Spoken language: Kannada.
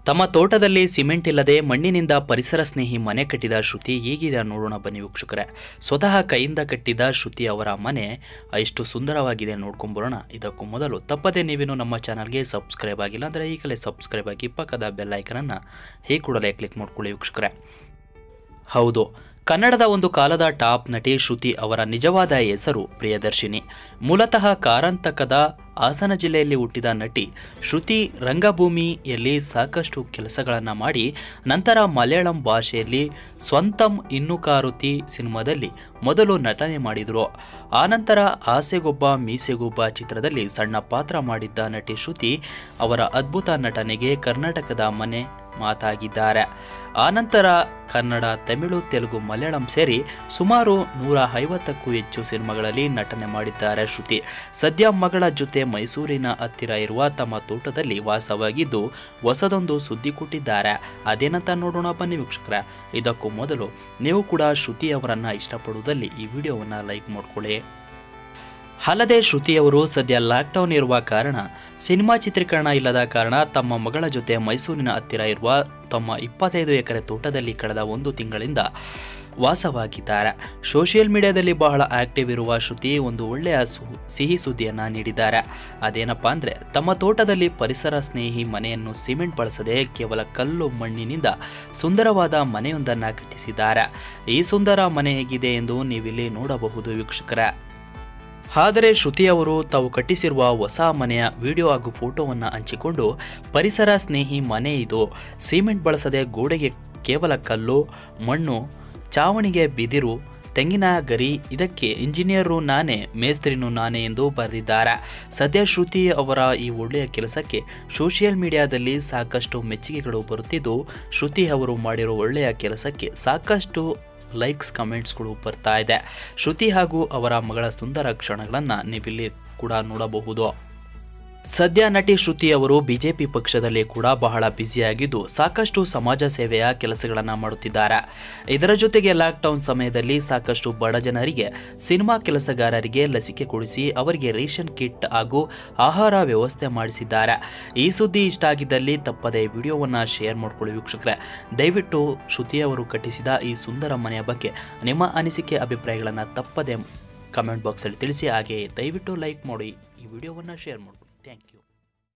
ತಮ್ಮ ತೋಟದಲ್ಲಿ ಸಿಮೆಂಟ್ ಇಲ್ಲದೆ ಮಣ್ಣಿನಿಂದ ಪರಿಸರ ಸ್ನೇಹಿ ಮನೆ ಕಟ್ಟಿದ ಶ್ರುತಿ ಹೇಗಿದೆ ನೋಡೋಣ ಬನ್ನಿ ವೀಕ್ಷಕರೇ ಸ್ವತಃ ಕೈಯಿಂದ ಕಟ್ಟಿದ ಶ್ರುತಿ ಅವರ ಮನೆ ಎಷ್ಟು ಸುಂದರವಾಗಿದೆ ನೋಡ್ಕೊಂಬರೋಣ ಇದಕ್ಕೂ ಮೊದಲು ತಪ್ಪದೆ ನೀವೇನು ನಮ್ಮ ಚಾನಲ್ಗೆ ಸಬ್ಸ್ಕ್ರೈಬ್ ಆಗಿಲ್ಲ ಅಂದರೆ ಈಗಲೇ ಸಬ್ಸ್ಕ್ರೈಬ್ ಆಗಿ ಪಕ್ಕದ ಬೆಲ್ ಐಕನನ್ನು ಈ ಕೂಡಲೇ ಕ್ಲಿಕ್ ಮಾಡ್ಕೊಳ್ಳಿ ವೀಕ್ಷಕರೇ ಹೌದು ಕನ್ನಡದ ಒಂದು ಕಾಲದ ಟಾಪ್ ನಟಿ ಶ್ರುತಿ ಅವರ ನಿಜವಾದ ಹೆಸರು ಪ್ರಿಯದರ್ಶಿನಿ ಮೂಲತಃ ಕಾರಂತಕದ ಹಾಸನ ಜಿಲ್ಲೆಯಲ್ಲಿ ಹುಟ್ಟಿದ ನಟಿ ಶ್ರುತಿ ರಂಗಭೂಮಿಯಲ್ಲಿ ಸಾಕಷ್ಟು ಕೆಲಸಗಳನ್ನು ಮಾಡಿ ನಂತರ ಮಲಯಾಳಂ ಭಾಷೆಯಲ್ಲಿ ಸ್ವಂತಂ ಇನ್ನುಕಾರುತಿ ಸಿನಿಮಾದಲ್ಲಿ ಮೊದಲು ನಟನೆ ಮಾಡಿದರು ಆನಂತರ ಆಸೆಗೊಬ್ಬ ಮೀಸೆಗೊಬ್ಬ ಚಿತ್ರದಲ್ಲಿ ಸಣ್ಣ ಪಾತ್ರ ಮಾಡಿದ್ದ ನಟಿ ಶ್ರುತಿ ಅವರ ಅದ್ಭುತ ನಟನೆಗೆ ಕರ್ನಾಟಕದ ಮನೆ ಮಾತಾಗಿದ್ದಾರೆ ಆನಂತರ ಕನ್ನಡ ತಮಿಳು ತೆಲುಗು ಮಲಯಾಳಂ ಸೇರಿ ಸುಮಾರು ನೂರ ಐವತ್ತಕ್ಕೂ ಹೆಚ್ಚು ಸಿನಿಮಾಗಳಲ್ಲಿ ನಟನೆ ಮಾಡಿದ್ದಾರೆ ಶ್ರುತಿ ಸದ್ಯ ಮಗಳ ಜೊತೆ ಮೈಸೂರಿನ ಹತ್ತಿರ ಇರುವ ತಮ್ಮ ತೋಟದಲ್ಲಿ ವಾಸವಾಗಿದ್ದು ಹೊಸದೊಂದು ಸುದ್ದಿ ಕೊಟ್ಟಿದ್ದಾರೆ ಅದೇನಂತ ನೋಡೋಣ ಬನ್ನಿ ವೀಕ್ಷಕರೇ ಇದಕ್ಕೂ ಮೊದಲು ನೀವು ಕೂಡ ಶ್ರುತಿ ಅವರನ್ನು ಇಷ್ಟಪಡುವುದಲ್ಲಿ ಈ ವಿಡಿಯೋವನ್ನು ಲೈಕ್ ಮಾಡ್ಕೊಳ್ಳಿ ಅಲ್ಲದೆ ಶ್ರುತಿಯವರು ಸದ್ಯ ಲಾಕ್ಡೌನ್ ಇರುವ ಕಾರಣ ಸಿನಿಮಾ ಚಿತ್ರೀಕರಣ ಇಲ್ಲದ ಕಾರಣ ತಮ್ಮ ಮಗಳ ಜೊತೆ ಮೈಸೂರಿನ ಹತ್ತಿರ ಇರುವ ತಮ್ಮ ಇಪ್ಪತ್ತೈದು ಎಕರೆ ತೋಟದಲ್ಲಿ ಕಳೆದ ಒಂದು ತಿಂಗಳಿಂದ ವಾಸವಾಗಿದ್ದಾರೆ ಸೋಷಿಯಲ್ ಮೀಡಿಯಾದಲ್ಲಿ ಬಹಳ ಆಕ್ಟಿವ್ ಇರುವ ಶ್ರುತಿ ಒಂದು ಒಳ್ಳೆಯ ಸು ಸಿಹಿ ಸುದ್ದಿಯನ್ನು ನೀಡಿದ್ದಾರೆ ಅದೇನಪ್ಪ ಅಂದರೆ ತಮ್ಮ ತೋಟದಲ್ಲಿ ಪರಿಸರ ಸ್ನೇಹಿ ಮನೆಯನ್ನು ಸಿಮೆಂಟ್ ಬಳಸದೆ ಕೇವಲ ಕಲ್ಲು ಮಣ್ಣಿನಿಂದ ಸುಂದರವಾದ ಮನೆಯೊಂದನ್ನು ಕಟ್ಟಿಸಿದ್ದಾರೆ ಈ ಸುಂದರ ಮನೆ ಹೇಗಿದೆ ಎಂದು ನೀವಿಲ್ಲಿ ನೋಡಬಹುದು ವೀಕ್ಷಕರೇ ಆದರೆ ಶ್ರುತಿ ಅವರು ತಾವು ಕಟ್ಟಿಸಿರುವ ಹೊಸ ಮನೆಯ ವಿಡಿಯೋ ಹಾಗೂ ಫೋಟೋವನ್ನು ಹಂಚಿಕೊಂಡು ಪರಿಸರ ಸ್ನೇಹಿ ಮನೆ ಇದು ಸಿಮೆಂಟ್ ಬಳಸದೆ ಗೋಡೆಗೆ ಕೇವಲ ಕಲ್ಲು ಮಣ್ಣು ಚಾವಣಿಗೆ ಬಿದಿರು ತೆಂಗಿನ ಗರಿ ಇದಕ್ಕೆ ಇಂಜಿನಿಯರು ನಾನೇ ಮೇಸ್ತ್ರಿನೂ ನಾನೇ ಎಂದು ಬರೆದಿದ್ದಾರೆ ಸದ್ಯ ಶ್ರುತಿ ಅವರ ಈ ಒಳ್ಳೆಯ ಕೆಲಸಕ್ಕೆ ಸೋಷಿಯಲ್ ಮೀಡಿಯಾದಲ್ಲಿ ಸಾಕಷ್ಟು ಮೆಚ್ಚುಗೆಗಳು ಬರುತ್ತಿದ್ದು ಶ್ರುತಿ ಅವರು ಮಾಡಿರೋ ಒಳ್ಳೆಯ ಕೆಲಸಕ್ಕೆ ಸಾಕಷ್ಟು ಲೈಕ್ಸ್ ಕಮೆಂಟ್ಸ್ಗಳು ಬರ್ತಾ ಇದೆ ಶ್ರುತಿ ಹಾಗೂ ಅವರ ಮಗಳ ಸುಂದರ ಕ್ಷಣಗಳನ್ನು ನೀವಿಲ್ಲಿ ಕೂಡ ನೋಡಬಹುದು ಸದ್ಯ ನಟಿ ಶ್ರುತಿ ಅವರು ಬಿಜೆಪಿ ಪಕ್ಷದಲ್ಲಿ ಕೂಡ ಬಹಳ ಬ್ಯುಸಿಯಾಗಿದ್ದು ಸಾಕಷ್ಟು ಸಮಾಜ ಸೇವೆಯ ಕೆಲಸಗಳನ್ನು ಮಾಡುತ್ತಿದ್ದಾರೆ ಇದರ ಜೊತೆಗೆ ಲಾಕ್ಡೌನ್ ಸಮಯದಲ್ಲಿ ಸಾಕಷ್ಟು ಬಡ ಜನರಿಗೆ ಸಿನಿಮಾ ಕೆಲಸಗಾರರಿಗೆ ಲಸಿಕೆ ಕೊಡಿಸಿ ಅವರಿಗೆ ರೇಷನ್ ಕಿಟ್ ಹಾಗೂ ಆಹಾರ ವ್ಯವಸ್ಥೆ ಮಾಡಿಸಿದ್ದಾರೆ ಈ ಸುದ್ದಿ ಇಷ್ಟ ಆಗಿದ್ದಲ್ಲಿ ತಪ್ಪದೆ ವಿಡಿಯೋವನ್ನು ಶೇರ್ ಮಾಡ್ಕೊಳ್ಳಿ ವೀಕ್ಷಕರೇ ದಯವಿಟ್ಟು ಶ್ರುತಿ ಅವರು ಕಟ್ಟಿಸಿದ ಈ ಸುಂದರ ಮನೆಯ ಬಗ್ಗೆ ನಿಮ್ಮ ಅನಿಸಿಕೆ ಅಭಿಪ್ರಾಯಗಳನ್ನು ತಪ್ಪದೆ ಕಮೆಂಟ್ ಬಾಕ್ಸಲ್ಲಿ ತಿಳಿಸಿ ಹಾಗೆ ದಯವಿಟ್ಟು ಲೈಕ್ ಮಾಡಿ ಈ ವಿಡಿಯೋವನ್ನು ಶೇರ್ ಮಾಡಿ ಥ್ಯಾಂಕ್ ಯು